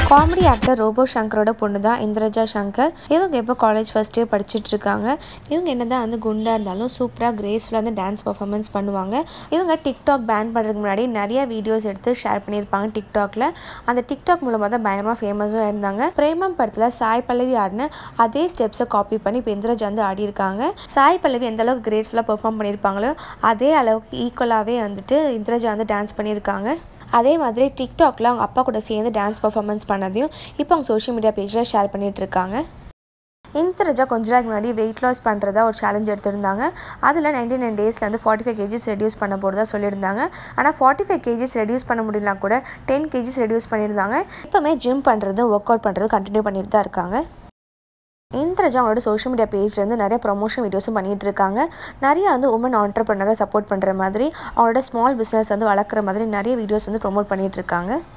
comedy actor robot சங்கரோட பொண்ணு தான் இந்திரஜா சங்கர் இவங்க இப்போ காலேஜ் ஃபர்ஸ்ட் இயர் படிச்சுட்டு இருக்காங்க இவங்க என்னதான் வந்து குண்டா இருந்தாலும் சூப்பராக கிரேஸ்ஃபுல்லாக வந்து டான்ஸ் பர்ஃபார்மன்ஸ் பண்ணுவாங்க இவங்க டிக்டாக் பேன் பண்ணுறதுக்கு முன்னாடி நிறைய வீடியோஸ் எடுத்து ஷேர் பண்ணியிருப்பாங்க டிக்டாக்ல அந்த டிக்டாக் மூலமாக தான் பயங்கரமாக ஃபேமஸும் இருந்தாங்க பிரேமம் படத்தில் சாய் பல்லவி ஆடின அதே ஸ்டெப்ஸை காப்பி பண்ணி இப்போ இந்திரஜா வந்து ஆடியிருக்காங்க சாய் பல்லவி எந்த அளவுக்கு கிரேஸ்ஃபுல்லாக பெர்ஃபார்ம் பண்ணியிருப்பாங்களோ அதே அளவுக்கு ஈக்குவலாகவே வந்துட்டு இந்திரஜா வந்து டான்ஸ் பண்ணியிருக்காங்க அதே மாதிரி டிக்டாக்ல அவங்க அப்பா கூட சேர்ந்து டான்ஸ் பர்ஃபார்மன்ஸ் பண்ணதையும் இப்போ அவங்க சோஷியல் மீடியா பேஜில் ஷேர் பண்ணிட்டு இருக்காங்க இந்திரஜா கொஞ்ச நாளைக்கு முன்னாடி வெயிட் லாஸ் பண்ணுறதா ஒரு சேலஞ்ச் எடுத்திருந்தாங்க அதில் நைன்டி நைன் டேஸில் வந்து ஃபார்ட்டி ஃபைவ் கேஜிஸ் ரெடியூஸ் பண்ண போகிறதா சொல்லியிருந்தாங்க ஆனால் ஃபார்ட்டி ஃபைவ் கேஜிஸ் ரெடியூஸ் பண்ண முடியலனா கூட டென் கேஜிஸ் ரெடியூஸ் பண்ணியிருந்தாங்க இப்போவுமே ஜிம் பண்ணுறது ஒர்க் அவுட் பண்ணுறது கண்டினியூ பண்ணிட்டு தான் இருக்காங்க இந்திரஜா அவங்களோட சோஷியல் மீடியா பேஜ்லேருந்து நிறைய ப்ரொமோஷன் வீடியோஸும் பண்ணிகிட்டு இருக்காங்க நிறைய வந்து உமன் ஆண்டர்பனரை சப்போர்ட் பண்ணுற மாதிரி அவங்களோட ஸ்மால் பிஸ்னஸ் வந்து வளர்க்குற மாதிரி நிறைய வீடியோஸ் வந்து ப்ரொமோட் பண்ணிகிட்டு இருக்காங்க